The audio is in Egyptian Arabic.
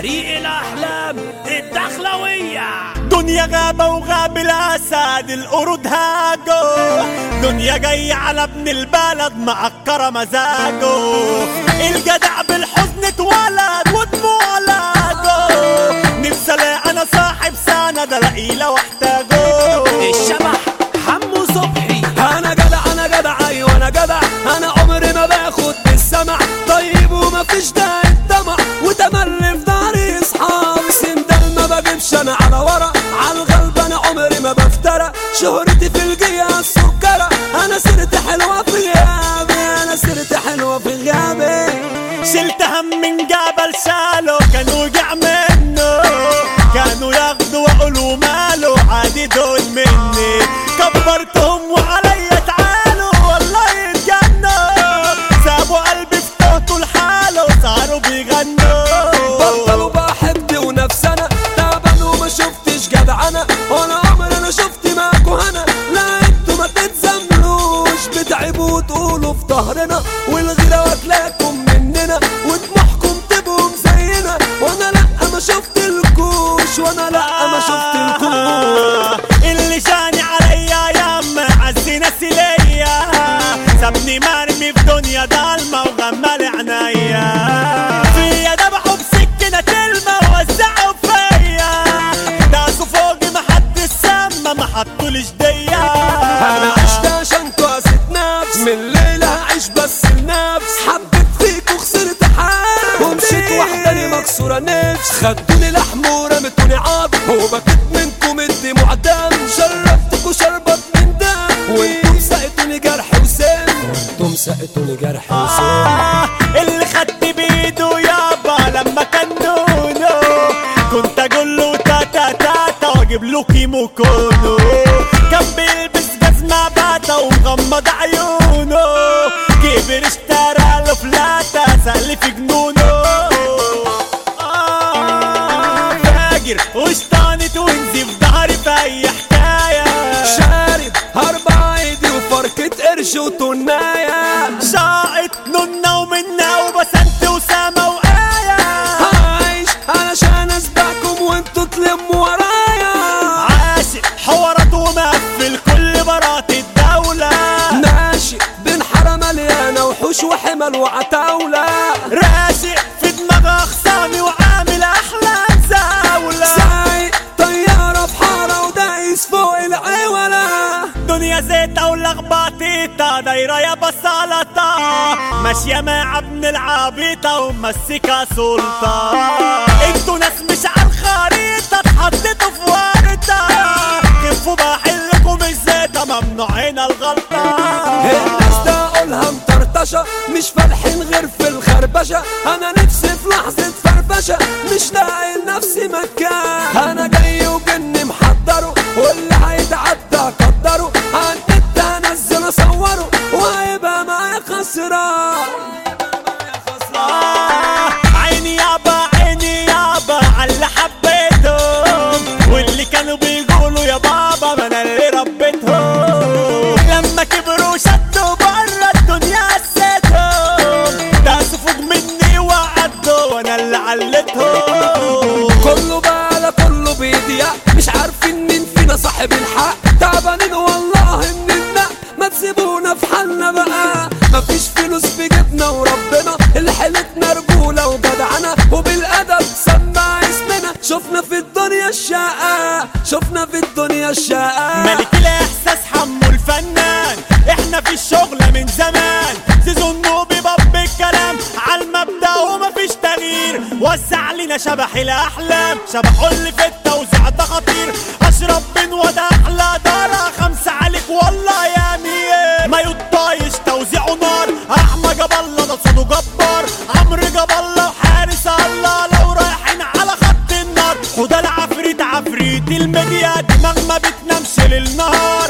فريق الأحلام الدخلوية دنيا غابة وغاب الأسد القرود هاجو دنيا جاي على ابن البلد معكرة مزاجه الجدع بالحزن اتولد ودموع لاجو نفسي الاقي انا صاحب سند الاقيه لو احتاجه الشبح حمو صبحي انا جدع انا جدع ايوه انا جدع انا عمري ما باخد بالسمع طيب وما فيش داعي الدمع وتملي في داري اصحابي سندل ما بجيبش انا على ورا على الغلب انا عمري ما بفترى شهرتي في الجيا السكرة انا سيرتي حلوة في غيابي انا سيرتي حلوة في غيابي شلت هم من جبل شالو كانوا وجع منه كانوا ياخدوا ويقولوا ماله عادي دول مني كبرتهم وعليا تعالوا والله يتجنوا سابوا قلبي في توته لحاله وصاروا بيغنوا بطلوا بحب ونفس انا تعبان وما شفتش جدع انا ولا عمري انا شفت معاكوا هنا لا انتوا ما تتزملوش بتعبوا وتقولوا في ظهرنا والغيرة واكلاكم مننا وطموحكم تبقوا زينا وانا لا ما شفت الكوش وانا لا ما شفت الكوش اللي جاني عليا ياما عز ناسي ليا سابني مرمي في دنيا ضلمة وغمال عنايا فيا دبحوا بسكينة تلمة ووزعوا فيا داسوا فوقي محدش سما ما حطوليش ديا انا عشت عشان قاسيت نفس من الليلة هعيش بس النفس حبيت فيك وخسرت حال ومشيت وحداني مكسورة نفس خدوني لحم ورمتوني عظم وبكيت منكم الدموع دم شربتكوا شربت من دم وانتم سقتوني جرح وسم وانتم سقتوني جرح وسم آه، اللي خدت بيده يابا لما كان نونو كنت اقول له تاتا تاتا واجيب له كيمو كونو كان بيلبس جزمة باتا ومغمض عيونه كبر اشترى له فلاتة سأل في جنونه آه، فاجر وشطانة ونزي في ظهري في اي حكاية شارب اربع ايدي وفركة قرش وتناية شاقت ننا ومنا وبسنت وسما وآية عايش علشان اسبقكم وانتوا تلموا ورايا عاشق حوارات ومقفل كل برات الدولة ماشي بين حارة مليانة وحوش وحمل وعتاولة راشق في دماغ أخصامي وعامل أحلام زاولة سايق طيارة في حارة ودايس فوق العولة دنيا زيتة ولخبطيطة دايرة يا بسالطة ماشية مع ابن العبيطة ومسكة سلطة انتوا ناس مش على الخريطة اتحطيتوا في ورطة خفوا بحلكم الزيتة ممنوع هنا الغلطة الناس ده اقولها مطرطشة مش فالحين غير في الخربشة انا نفسي في لحظة فرفشة مش لاقي لنفسي مكان انا جاي وجني محضره واللي هيتعدى قدره عن النت هنزل اصوره وهيبقى معايا خسران آه، عيني يابا عيني يابا عاللي حبيتهم واللي كانوا بيقولوا يا بابا ما انا اللي ربيتهم لما كبروا شدوا برا الدنيا قسيتهم داسوا فوق مني وعدوا وانا اللي علتهم كله بقى على كله بيضيع مش عارفين مين فينا صاحب الحق تعبانين والله مننا ما تسيبونا في حالنا بقى مفيش فلوس في جيبنا وربنا اللي حيلتنا رجولة وجدعنة وبالأدب سمع اسمنا شفنا في الدنيا الشقة شفنا في الدنيا الشقة ملك الاحساس حمو الفنان احنا في الشغل من زمان زيزو النوبي باب الكلام عالمبدا ومفيش تغيير وسع لنا شبح الاحلام شبح اللي في التوزيع ده خطير اشرب بن وده احلى دارة خمسة عليك والله يا امير ما يطايش توزيعه نار احمى جاب الله ده صوته جبار عمرو جاب الله وحارس الله لو رايحين على خط النار وده العفريت عفريت الميديا دماغ ما بتنامش للنهار